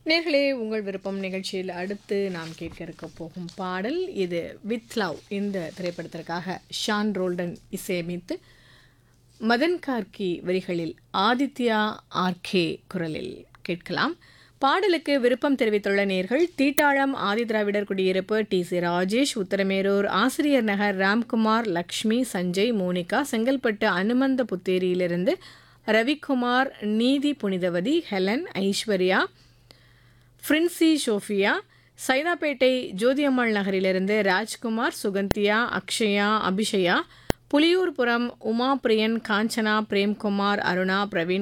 நேர்களே உங்கள் விருப்பம் நிகழ்ச்சியில் அடுத்து நாம் கேட்க இருக்க போகும் பாடல் இது வித் லவ் இந்த திரைப்படத்திற்காக ஷான் ரோல்டன் இசையமைத்து மதன் கார்கி வரிகளில் ஆதித்யா ஆர்கே குரலில் கேட்கலாம் பாடலுக்கு விருப்பம் தெரிவித்துள்ள நேர்கள் தீட்டாளம் ஆதிதிராவிடர் குடியிருப்பு டி சி ராஜேஷ் உத்தரமேரூர் ஆசிரியர் நகர் ராம்குமார் லக்ஷ்மி சஞ்சய் மோனிகா செங்கல்பட்டு அனுமந்த புத்தேரியிலிருந்து ரவிக்குமார் நீதி புனிதவதி ஹெலன் ஐஸ்வர்யா ஃப்ரின்சி ஷோஃபியா சைதாப்பேட்டை ஜோதியம்மாள் நகரிலிருந்து ராஜ்குமார் சுகந்தியா அக்ஷயா அபிஷயா புலியூர்புரம் உமா பிரியன் காஞ்சனா பிரேம்குமார் அருணா பிரவீன்